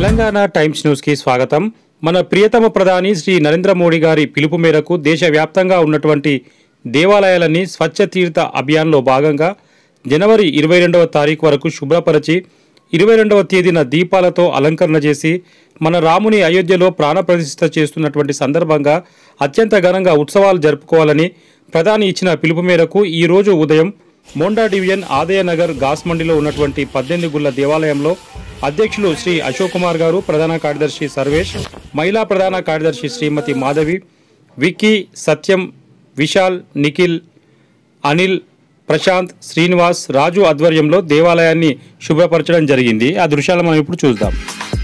Telangana times న్యూస్కి స్వాగతం మన ప్రియతమ ప్రధాని శ్రీ నరేంద్ర మోడీ గారి పిలుపు మేరకు దేశవ్యాప్తంగా ఉన్నటువంటి దేవాలయాలన్నీ స్వచ్ఛ తీర్థ అభియాన్లో భాగంగా జనవరి ఇరవై రెండవ తారీఖు వరకు శుభ్రపరిచి ఇరవై రెండవ తేదీన దీపాలతో అలంకరణ చేసి మన రాముని అయోధ్యలో ప్రాణప్రతిష్ఠ చేస్తున్నటువంటి సందర్భంగా అత్యంత ఘనంగా ఉత్సవాలు జరుపుకోవాలని ప్రధాని ఇచ్చిన పిలుపు మేరకు ఈ రోజు ఉదయం మోండా డివిజన్ ఆదయనగర్ గాస్ మండిలో ఉన్నటువంటి పద్దెనిమిది గుళ్ళ దేవాలయంలో అధ్యక్షులు శ్రీ అశోక్ కుమార్ గారు ప్రధాన కార్యదర్శి సర్వేష్ మహిళా ప్రధాన కార్యదర్శి శ్రీమతి మాధవి విక్కీ సత్యం విశాల్ నిఖిల్ అనిల్ ప్రశాంత్ శ్రీనివాస్ రాజు ఆధ్వర్యంలో దేవాలయాన్ని శుభ్రపరచడం జరిగింది ఆ దృశ్యాలు మనం ఇప్పుడు చూద్దాం